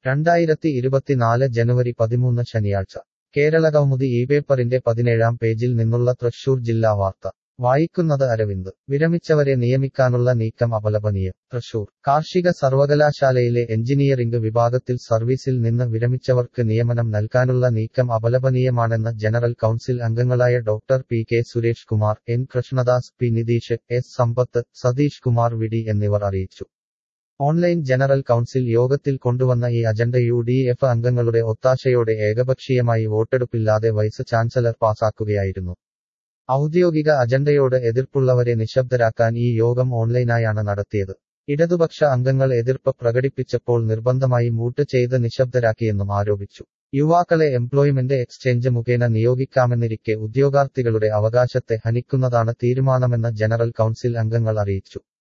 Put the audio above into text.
രണ്ടായിരത്തി ഇരുപത്തിനാല് ജനുവരി പതിമൂന്ന് ശനിയാഴ്ച കേരളകൗമുദി ഈ പേപ്പറിന്റെ പതിനേഴാം പേജിൽ നിന്നുള്ള തൃശൂർ ജില്ലാ വാർത്ത വായിക്കുന്നത് അരവിന്ദ് വിരമിച്ചവരെ നിയമിക്കാനുള്ള നീക്കം അപലപനീയം തൃശൂർ കാർഷിക സർവകലാശാലയിലെ എഞ്ചിനീയറിംഗ് വിഭാഗത്തിൽ സർവീസിൽ നിന്ന് വിരമിച്ചവർക്ക് നിയമനം നൽകാനുള്ള നീക്കം അപലപനീയമാണെന്ന് ജനറൽ കൗൺസിൽ അംഗങ്ങളായ doctor P K Suresh Kumar N Krishnadas P Nitheesh S Sampath Satheesh Kumar VT എന്നിവർ അറിയിച്ചു ഓൺലൈൻ ജനറൽ കൗൺസിൽ യോഗത്തിൽ കൊണ്ടുവന്ന ഈ അജണ്ട യു ഡി എഫ് അംഗങ്ങളുടെ ഒത്താശയോടെ ഏകപക്ഷീയമായി വോട്ടെടുപ്പില്ലാതെ വൈസ് ചാൻസലർ പാസാക്കുകയായിരുന്നു ഔദ്യോഗിക അജണ്ടയോട് എതിർപ്പുള്ളവരെ നിശബ്ദരാക്കാൻ ഈ യോഗം ഓൺലൈനായാണ് നടത്തിയത് ഇടതുപക്ഷ അംഗങ്ങൾ എതിർപ്പ് പ്രകടിപ്പിച്ചപ്പോൾ നിർബന്ധമായി മൂട്ട് ചെയ്ത് നിശബ്ദരാക്കിയെന്നും ആരോപിച്ചു യുവാക്കളെ എംപ്ലോയ്മെന്റ് എക്സ്ചേഞ്ച് മുഖേന നിയോഗിക്കാമെന്നിരിക്കെ ഉദ്യോഗാർത്ഥികളുടെ അവകാശത്തെ ഹനിക്കുന്നതാണ് തീരുമാനമെന്ന് ജനറൽ കൗൺസിൽ അംഗങ്ങൾ അറിയിച്ചു